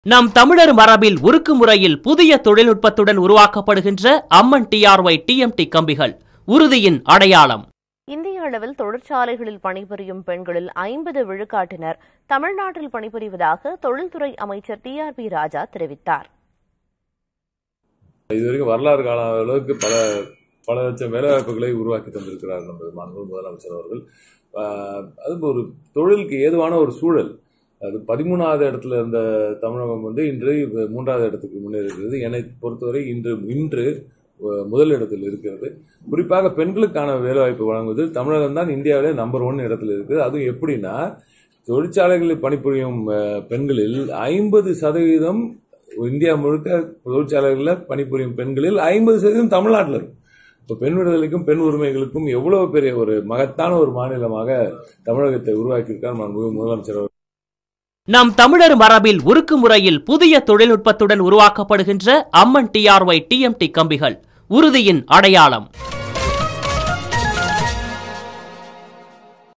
நம் தமிழர் மரபில் உருக்கு முறையில் புதிய தொழில்நுட்பத்துடன் உருவாக்கப்படுகின்ற அம்மன் டிஆர்ஒய் டிஎம்டி கம்பிகள் உறுதியின் அடையாளம் இந்திய அளவில் தொழிற்சாலைகளில் பணிபுரியும் பெண்களில் ஐம்பது விழுக்காட்டினர் தமிழ்நாட்டில் பணிபுரிவதாக தொழில்துறை அமைச்சர் டி ஆர் பி ராஜா தெரிவித்தார் இதுவரைக்கும் வரலாறு கால அளவுக்கு பல பல லட்சம் வேலைவாய்ப்புகளை உருவாக்கி தந்திருக்கிறார் நமது மாண்பு முதலமைச்சர் அவர்கள் ஆஹ் அது ஒரு தொழிலுக்கு ஏதுவான ஒரு சூழல் அது பதிமூணாவது இடத்துல இருந்த தமிழகம் வந்து இன்று இப்ப மூன்றாவது இடத்துக்கு முன்னேறுகிறது என்னை பொறுத்தவரை இன்று இன்று அஹ், முதல் இடத்தில் இருக்கிறது குறிப்பாக பெண்களுக்கான வேலைவாய்ப்பு வழங்குவதில் தமிழகம் தான் இந்தியாவிலே நம்பர் ஒன் இடத்துல இருக்குது அதுவும் எப்படின்னா தொழிற்சாலைகளில் பணிபுரியும் அஹ், பெண்களில் ஐம்பது சதவீதம் இந்தியா முழுக்க தொழிற்சாலைகளில் பணிபுரியும் பெண்களில் ஐம்பது சதவீதம் தமிழ்நாட்டில் இருக்கும் இப்போ பெண் விடுதலைக்கும் பெண் உரிமைகளுக்கும் எவ்வளவு பெரிய ஒரு மகத்தான ஒரு மாநிலமாக தமிழகத்தை உருவாக்கியிருக்கார் மாண்புமிகு முதலமைச்சர் அவர்கள். நம் தமிழர் மரபில் உருக்கு முறையில் புதிய தொழில்நுட்பத்துடன் உருவாக்கப்படுகின்ற அம்மன் டிஆர்ஒய் டிஎம்டி கம்பிகள் உறுதியின் அடையாளம்